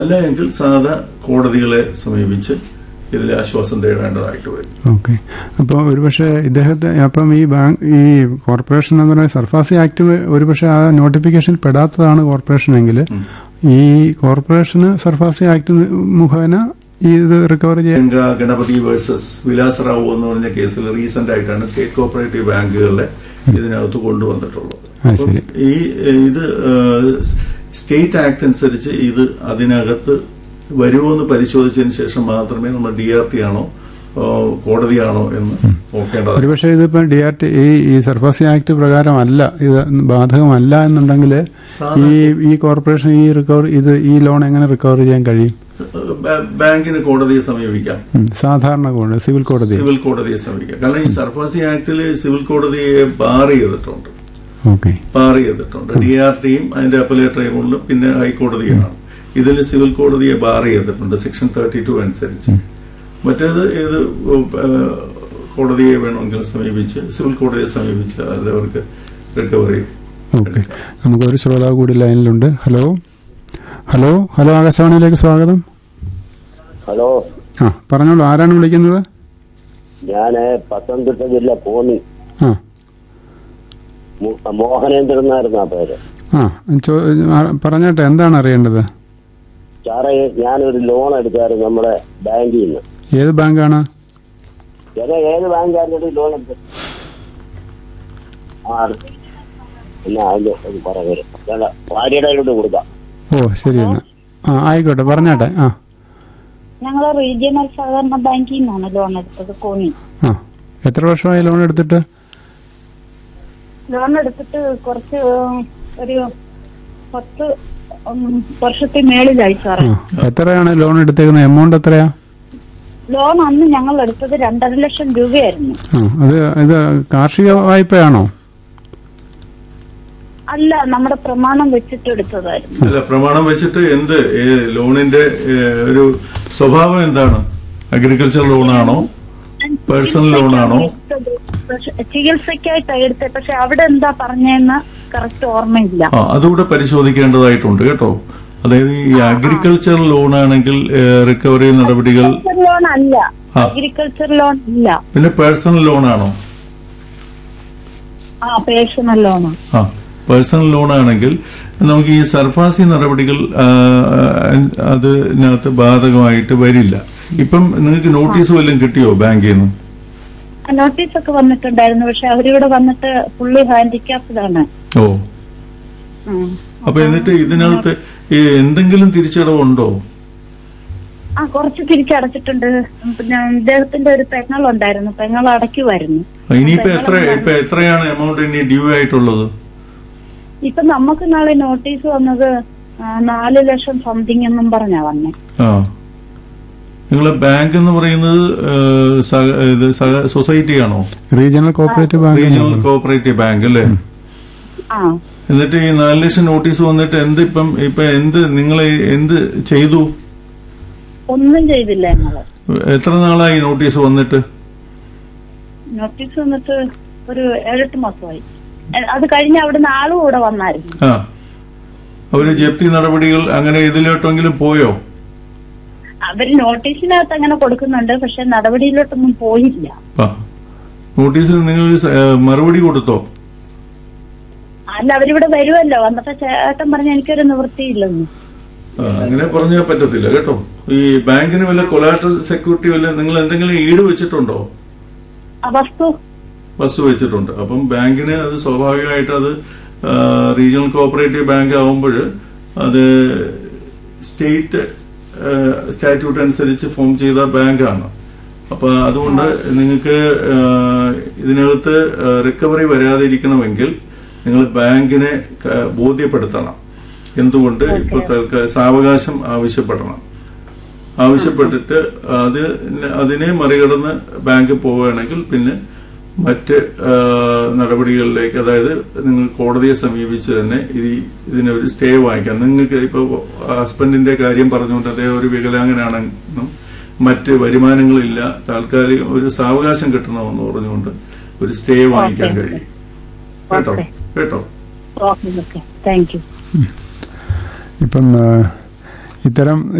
അല്ല എങ്കിൽ സാധാ കോടതികളെ സമീപിച്ച് ഇതിൽ ആശ്വാസം തേടേണ്ടതായിട്ട് വരും ഓക്കെ അപ്പോൾ ഒരുപക്ഷെ ഇദ്ദേഹത്തെ അപ്പം ഈ ബാങ്ക് ഈ കോർപ്പറേഷൻ എന്ന് പറയുന്ന സർഫാസി ആക്ട് ഒരുപക്ഷെ ആ നോട്ടിഫിക്കേഷൻ പെടാത്തതാണ് കോർപ്പറേഷൻ എങ്കിൽ ഉം. ഈ കോർപ്പറേഷന് സർഫാസി ആക്ട് മുഖേന ഈ ഇത് റിക്കവർ ചെയ്യാൻ ഗംഗ ഗണപതി വേഴ്സസ് വിലാസറാവു എന്ന് പറഞ്ഞ കേസിൽ റീസെന്റ് ആയിട്ടാണ് സ്റ്റേറ്റ് കോപ്പറേറ്റീവ് ബാങ്കുകളെ ഇതിനകത്ത് കൊണ്ടുവന്നിട്ടുള്ളത് ആ, അപ്പം ശരി. ഈ ഇത് സ്റ്റേറ്റ് ആക്ട് അനുസരിച്ച് ഇത് അതിനകത്ത് വരുമോ എന്ന് പരിശോധിച്ചതിന് ശേഷം മാത്രമേ നമ്മൾ ഡി ആർ ടി ആണോ ആ, കോടതിയാണോ എന്ന് നോക്കേണ്ടത് ഒരുപക്ഷെ ഇതിപ്പോൾ ഡി ആർ ടി ഈ ഈ സർഫാസി ആക്ട് പ്രകാരമല്ല ഇത് ബാധകമല്ല എന്നുണ്ടെങ്കിൽ ഈ ഈ കോർപ്പറേഷൻ ഈ റിക്കവർ ഇത് ഈ ലോൺ എങ്ങനെ റിക്കവർ ചെയ്യാൻ കഴിയും ബാ- ബാങ്കിന് കോടതിയെ സമീപിക്കാം ഉം, സാധാരണ കോടതി സിവിൽ കോടതി സിവിൽ കോടതിയെ സമീപിക്കാം കാരണം ഈ സർഫാസി ആക്ടിൽ സിവിൽ കോടതിയെ ബാർ ചെയ്തിട്ടുണ്ട് ഓക്കെ ബാർ ചെയ്തിട്ടുണ്ട് ഡി ആർ ടിയും അതിന്റെ അപ്പലേറ്റ് ട്രൈബ്യൂണലും പിന്നെ ഹൈക്കോടതിയാണ് ഇതിൽ സിവിൽ കോടതിയെ ബാർ ചെയ്തിട്ടുണ്ട് സെക്ഷൻ തേർട്ടി ടു അനുസരിച്ച് മറ്റേത് ഏത് ഏഹ്, കോടതിയെ വേണമെങ്കിൽ സമീപിച്ച് സിവിൽ കോടതിയെ സമീപിച്ച് അത് അവർക്ക് റിക്കവറി ഓക്കെ നമുക്ക് ഒരു ശ്രോതാവ് കൂടി ലൈനിലുണ്ട് ഹലോ ഹലോ ഹലോ ആകാശവാണിയിലേക്ക് സ്വാഗതം ഹലോ ആ പറഞ്ഞോളൂ ആരാണ് വിളിക്കുന്നത് ഞാന് പത്തനംതിട്ട ജില്ല കോന്നി ആ മു- മോഹനേന്ദ്രൻ എന്നായിരുന്നു ആ പേര് ആ ചോ- ആ, പറഞ്ഞോട്ടെ എന്താണ് അറിയേണ്ടത് സാറേ ഞാനൊരു ലോൺ എടുത്തായിരുന്നു നമ്മുടെ ബാങ്കിൽ നിന്ന് ഏത് ബാങ്കാണ് ചേട്ടാ ഏത് ബാങ്കായിരുന്നു ലോൺ എടുത്തത് ആ എന്നാ അതിന്റെ ഒന്ന് പറഞ്ഞു ചേട്ടാ ഭാര്യയുടെ കയ്യിലോട്ട് കൊടുക്കാം ഓ ശരി എന്നാ ആ ആയിക്കോട്ടെ പറഞ്ഞോട്ടെ ആ ഞങ്ങൾ റീജിയണൽ സഹകരണ ബാങ്കിൽ നിന്നാണ് ലോൺ എടുത്തത് കോന്നി ആ എത്ര വർഷമായി ലോൺ എടുത്തിട്ട് ലോൺ എടുത്തിട്ട് കുറച്ച് ഉം, ഒരു പത്ത് ഉം, വർഷത്തെ മേളിലായി സാറേ ആ എത്രയാണ് ലോൺ എടുത്തേക്കുന്നത് എമൗണ്ട് എത്രയാ ലോൺ അന്ന് ഞങ്ങൾ എടുത്തത് രണ്ടര ലക്ഷം രൂപയായിരുന്നു ആ അത് ഇത് കാർഷിക വായ്പയാണോ അല്ല നമ്മുടെ പ്രമാണം വെച്ചിട്ട് എടുത്തതായിരുന്നു അല്ല പ്രമാണം വെച്ചിട്ട് എന്ത് ഏ, ലോണിന്റെ ഏ, ഒരു സ്വഭാവം എന്താണ് അഗ്രികൾച്ചർ ലോണാണോ പേഴ്സണൽ ലോണാണോ എടുത്തത്. പക്ഷെ ചികിത്സയ്ക്കായിട്ടാണ് എടുത്തത് പക്ഷെ അവിടെ എന്താ പറഞ്ഞതെന്ന് കറക്റ്റ് ഓർമ്മയില്ല ആ അതുകൂടെ പരിശോധിക്കേണ്ടതായിട്ടുണ്ട് കേട്ടോ അതായത് ഈ അഗ്രികൾച്ചർ ലോൺ ആണെങ്കിൽ റിക്കവറി നടപടികൾ അഗ്രികൾച്ചർ ലോൺ അല്ല ആ. അഗ്രികൾച്ചർ ലോൺ ഇല്ല പിന്നെ പേഴ്സണൽ ലോൺ ആണോ ആ പേഴ്സണൽ ലോണാണ് ആ പേഴ്സണൽ ലോൺ ആണെങ്കിൽ നമുക്ക് ഈ സർഫാസി നടപടികൾ ആ, അതിനകത്ത് ബാധകമായിട്ട് വരില്ല ഇപ്പം നിങ്ങൾക്ക് നോട്ടീസ് വല്ലതും കിട്ടിയോ ബാങ്കിൽ നിന്ന് നോട്ടീസ് ഒക്കെ വന്നിട്ടുണ്ടായിരുന്നു പക്ഷെ അവരിവിടെ വന്നിട്ട് ഫുള്ളി ഹാൻഡിക്യാപ്ഡ് ഓ അപ്പൊ എന്നിട്ട് ഇതിനകത്ത് ഈ എന്തെങ്കിലും തിരിച്ചടവുണ്ടോ ആ കുറച്ച് തിരിച്ചടച്ചിട്ടുണ്ട് പിന്നെ ഇദ്ദേഹത്തിന്റെ ഒരു പെങ്ങൾ ഉണ്ടായിരുന്നു പെങ്ങൾ അടയ്ക്കുമായിരുന്നു ഇനിയിപ്പോ എത്ര ഇപ്പൊ എത്രയാണ് എമൗണ്ട് ഇനി ഡ്യൂ ആയിട്ടുള്ളത് ഇപ്പൊ നമുക്ക് നാളെ നോട്ടീസ് വന്നത് ആ, നാല് ലക്ഷം സംതിങ് എന്നും പറഞ്ഞാ വന്നേ ആ നിങ്ങളെ ബാങ്ക് എന്ന് പറയുന്നത് ഏഹ്, സഹ- ഇത് സഹ- സൊസൈറ്റി ആണോ regional cooperative bank regional cooperative bank അല്ലേ ആ എന്നിട്ട് ഈ നാല് ലക്ഷം നോട്ടീസ് വന്നിട്ട് എന്ത് ഇപ്പം ഇപ്പൊ എന്ത് നിങ്ങൾ എന്ത് ചെയ്തു ഒന്നും ചെയ്തില്ല ഞങ്ങള് എത്ര നാളായി നോട്ടീസ് വന്നിട്ട് നോട്ടീസ് വന്നിട്ട് ഒരു ഏഴെട്ട് മാസമായി എ- അത് കഴിഞ്ഞ് അവിടുന്ന് ആളും കൂടെ വന്നായിരുന്നു ആ അവര് ജപ്തി നടപടികൾ അങ്ങനെ ഇതിലോട്ടെങ്കിലും പോയോ അവര് നോട്ടീസിനകത്ത് അങ്ങനെ കൊടുക്കുന്നുണ്ട് പക്ഷെ നടപടിയിലോട്ടൊന്നും പോയില്ല ആ നോട്ടീസിൽ നിങ്ങൾ സ- ഏഹ്, മറുപടി കൊടുത്തോ അല്ല അവരിവിടെ വരുമല്ലോ വന്നപ്പോ ചേട്ടൻ പറഞ്ഞ എനിക്കൊരു നിവൃത്തിയില്ലെന്ന് ആ, അങ്ങനെ പറഞ്ഞാൽ പറ്റത്തില്ല കേട്ടോ ഈ ബാങ്കിന് വല്ല കൊലാട്രൽ സെക്യൂരിറ്റി വല്ല നിങ്ങൾ എന്തെങ്കിലും ഈട് വെച്ചിട്ടുണ്ടോ ആ വസ്തു ബസ് വെച്ചിട്ടുണ്ട് അപ്പം ബാങ്കിന് അത് സ്വാഭാവികമായിട്ട് അത് ആ, റീജിയണൽ കോഓപ്പറേറ്റീവ് ബാങ്ക് ആവുമ്പോൾ അത് സ്റ്റേറ്റ് ആ, സ്റ്റാറ്റ്യൂട്ട് അനുസരിച്ച് ഫോം ചെയ്ത ബാങ്കാണ് അപ്പൊ അതുകൊണ്ട് നിങ്ങൾക്ക് ആ, ഇതിനകത്ത് ആ, റിക്കവറി വരാതിരിക്കണമെങ്കിൽ നിങ്ങൾ ബാങ്കിനെ ക- ബോധ്യപ്പെടുത്തണം എന്തുകൊണ്ട് ഇപ്പൊ തൽക്കാ- സാവകാശം ആവശ്യപ്പെടണം ആവശ്യപ്പെട്ടിട്ട് അത് അതിനെ മറികടന്ന് ബാങ്ക് പോവുകയാണെങ്കിൽ പിന്നെ മറ്റ് ആ, നടപടികളിലേക്ക് അതായത് നിങ്ങൾ കോടതിയെ സമീപിച്ച് തന്നെ ഈ ഇതിനൊരു സ്റ്റേ വാങ്ങിക്കാം നിങ്ങൾക്ക് ഇപ്പോൾ ഹസ്ബൻഡിന്റെ കാര്യം പറഞ്ഞുകൊണ്ട് അദ്ദേഹം ഒരു വികലാംഗനാണെന്നും മറ്റ് വരുമാനങ്ങളില്ല താൽക്കാലിക ഒരു സാവകാശം കിട്ടണമെന്ന് പറഞ്ഞുകൊണ്ട് ഒരു സ്റ്റേ വാങ്ങിക്കാൻ ഓക്കേ. കഴിയും കേട്ടോ ഓക്കേ. കേട്ടോ ഓക്കെ ഓക്കെ താങ്ക് യു ഇപ്പം ആ, ഇത്തരം